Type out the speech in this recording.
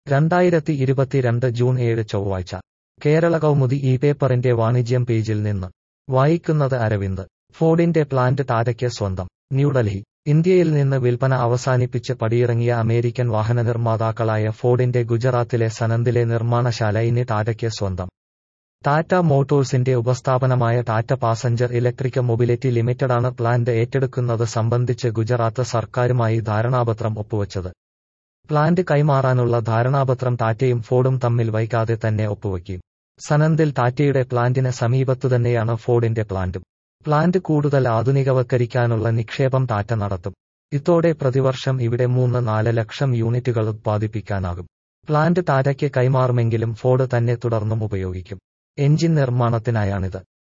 രണ്ടായിരത്തി ഇരുപത്തിരണ്ട് ജൂൺ ഏഴ് ചൊവ്വാഴ്ച കേരള കൗമുദി ഈ പേപ്പറിന്റെ വാണിജ്യം പേജിൽ നിന്ന് വായിക്കുന്നത് അരവിന്ദ് ഫോർഡിന്റെ പ്ലാന്റ് ടാറ്റയ്ക്ക് സ്വന്തം ന്യൂഡൽഹി ഇന്ത്യയിൽ നിന്ന് വിൽപ്പന അവസാനിപ്പിച്ച് പടിയിറങ്ങിയ അമേരിക്കൻ വാഹന നിർമ്മാതാക്കളായ ഫോർഡിന്റെ ഗുജറാത്തിലെ സനന്ദിലെ നിർമ്മാണശാല ഇനി ടാറ്റയ്ക്ക് സ്വന്തം ടാറ്റ മോട്ടോഴ്സിന്റെ ഉപസ്ഥാപനമായ ടാറ്റ പാസഞ്ചർ ഇലക്ട്രിക് മൊബിലിറ്റി ലിമിറ്റഡാണ് പ്ലാന്റ് ഏറ്റെടുക്കുന്നത് സംബന്ധിച്ച് ഗുജറാത്ത് സർക്കാരുമായി ധാരണാപത്രം ഒപ്പുവച്ചത് പ്ലാന്റ് കൈമാറാനുള്ള ധാരണാപത്രം ടാറ്റയും ഫോർഡും തമ്മിൽ വൈകാതെ തന്നെ ഒപ്പുവയ്ക്കും സനന്ദിൽ ടാറ്റയുടെ പ്ലാന്റിന് സമീപത്തുതന്നെയാണ് ഫോർഡിന്റെ പ്ലാന്റും പ്ലാന്റ് കൂടുതൽ ആധുനികവൽക്കരിക്കാനുള്ള നിക്ഷേപം ടാറ്റ നടത്തും ഇതോടെ പ്രതിവർഷം ഇവിടെ മൂന്ന് നാല് ലക്ഷം യൂണിറ്റുകൾ ഉത്പാദിപ്പിക്കാനാകും പ്ലാന്റ് ടാറ്റയ്ക്ക് കൈമാറുമെങ്കിലും ഫോർഡ് തന്നെ തുടർന്നും ഉപയോഗിക്കും എഞ്ചിൻ നിർമ്മാണത്തിനായാണിത്